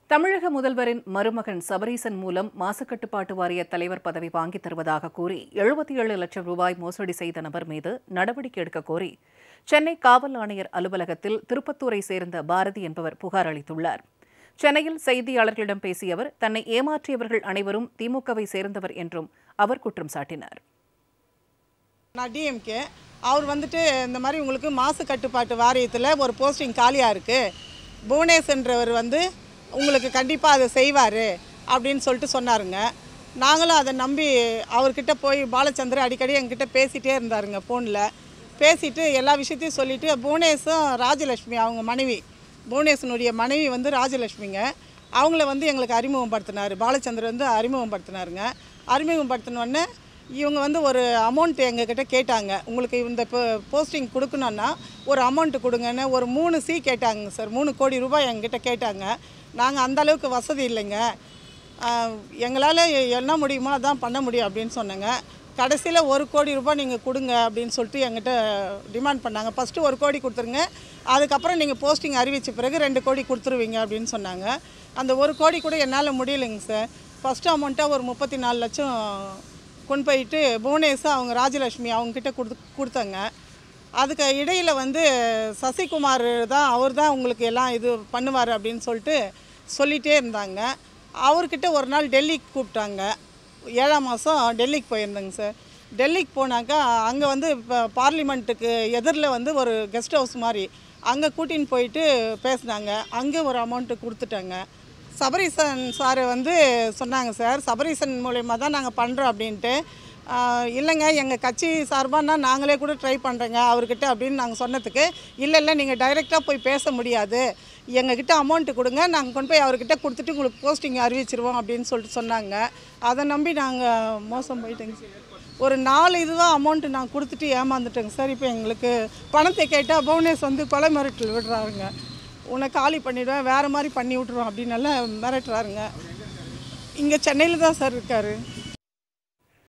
தமிழக முதல்வரின் மருமகன் சபரீசன் மூலம் மாசுக்கட்டுப்பாட்டு வாரிய தலைவர் பதவி வாங்கித் தருவதாக கூறி எழுபத்தி ஏழு லட்சம் ரூபாய் மோசடி செய்த நபர் மீது நடவடிக்கை எடுக்க கோரி சென்னை காவல் ஆணையர் அலுவலகத்தில் திருப்பத்தூரை சேர்ந்த பாரதி என்பவர் புகார் அளித்துள்ளார் சென்னையில் செய்தியாளர்களிடம் பேசிய அவர் தன்னை ஏமாற்றியவர்கள் அனைவரும் திமுகவை சேர்ந்தவர் என்றும் அவர் குற்றம் சாட்டினார் நான் டிஎம்கே அவர் வந்துட்டு இந்த மாதிரி உங்களுக்கு மாசு கட்டுப்பாட்டு வாரியத்தில் ஒரு போஸ்டிங் காலியாக இருக்குது புவனேஷ்ன்றவர் வந்து உங்களுக்கு கண்டிப்பாக அதை செய்வார் அப்படின்னு சொல்லிட்டு சொன்னாருங்க நாங்களும் அதை நம்பி அவர்கிட்ட போய் பாலச்சந்திரன் அடிக்கடி எங்ககிட்ட பேசிகிட்டே இருந்தாருங்க ஃபோனில் பேசிட்டு எல்லா விஷயத்தையும் சொல்லிவிட்டு புவனேஷும் ராஜலட்சுமி அவங்க மனைவி புவனேஷனுடைய மனைவி வந்து ராஜலட்சுமிங்க அவங்கள வந்து எங்களுக்கு அறிமுகப்படுத்தினார் பாலச்சந்திரன் வந்து அறிமுகப்படுத்தினாருங்க அறிமுகப்படுத்தினோடனே இவங்க வந்து ஒரு அமௌண்ட் எங்ககிட்ட கேட்டாங்க உங்களுக்கு இந்த போஸ்டிங் கொடுக்கணுன்னா ஒரு அமௌண்ட்டு கொடுங்கன்னு ஒரு மூணு சி கேட்டாங்க சார் மூணு கோடி ரூபாய் எங்ககிட்ட கேட்டாங்க நாங்கள் அந்த அளவுக்கு வசதி இல்லைங்க எங்களால் என்ன முடியுமோ அதான் பண்ண முடியும் அப்படின்னு சொன்னாங்க கடைசியில் ஒரு கோடி ரூபாய் நீங்கள் கொடுங்க அப்படின்னு சொல்லிட்டு எங்கிட்ட டிமாண்ட் பண்ணாங்க ஃபஸ்ட்டு ஒரு கோடி கொடுத்துருங்க அதுக்கப்புறம் நீங்கள் போஸ்டிங் அறிவித்த பிறகு ரெண்டு கோடி கொடுத்துருவீங்க அப்படின்னு சொன்னாங்க அந்த ஒரு கோடி கூட என்னால் முடியலைங்க சார் ஃபஸ்ட்டு அமௌண்ட்டாக ஒரு முப்பத்தி நாலு லட்சம் கொண்டு போயிட்டு புவனேஷ் அவங்க ராஜலட்சுமி அவங்கக்கிட்ட கொடுத்து கொடுத்தாங்க அதுக்கு இடையில் வந்து சசிகுமார் தான் அவர் தான் உங்களுக்கு எல்லாம் இது பண்ணுவார் அப்படின்னு சொல்லிட்டு சொல்லிகிட்டே இருந்தாங்க அவர்கிட்ட ஒரு நாள் டெல்லிக்கு கூப்பிட்டாங்க ஏழாம் மாதம் டெல்லிக்கு போயிருந்தேங்க சார் டெல்லிக்கு போனாக்கா அங்கே வந்து இப்போ பார்லிமெண்ட்டுக்கு எதிரில் வந்து ஒரு கெஸ்ட் ஹவுஸ் மாதிரி அங்கே கூட்டின்னு போயிட்டு பேசினாங்க அங்கே ஒரு அமௌண்ட்டு கொடுத்துட்டாங்க சபரீசன் சார் வந்து சொன்னாங்க சார் சபரீசன் மூலயமா தான் நாங்கள் பண்ணுறோம் அப்படின்ட்டு ஆஹ் இல்லைங்க எங்கள் கட்சி சார்பானா நாங்களே கூட ட்ரை பண்ணுறேங்க அவர்கிட்ட அப்படின்னு நாங்கள் சொன்னதுக்கு இல்லை இல்லை நீங்கள் டைரெக்டாக போய் பேச முடியாது எங்ககிட்ட அமௌண்ட்டு கொடுங்க நாங்கள் கொண்டு போய் அவர்கிட்ட கொடுத்துட்டு உங்களுக்கு போஸ்டிங் அறிவிச்சிருவோம் அப்படின்னு சொல்லிட்டு சொன்னாங்க அதை நம்பி நாங்கள் மோசம் போயிட்டேங்க சார் ஒரு நாலு இதுதான் அமௌண்ட்டு நான் கொடுத்துட்டு ஏமாந்துட்டேங்க சார் இப்போ எங்களுக்கு பணத்தை கேட்டால் புவனேஷ் வந்து கொலை மிரட்டல் விடுறாருங்க உன்னை காலி பண்ணிவிடுவேன் வேறு மாதிரி பண்ணி விட்ருவோம் அப்படின்னு எல்லாம் மிரட்டுறாருங்க இங்கே சென்னையில் தான் சார் இருக்கார்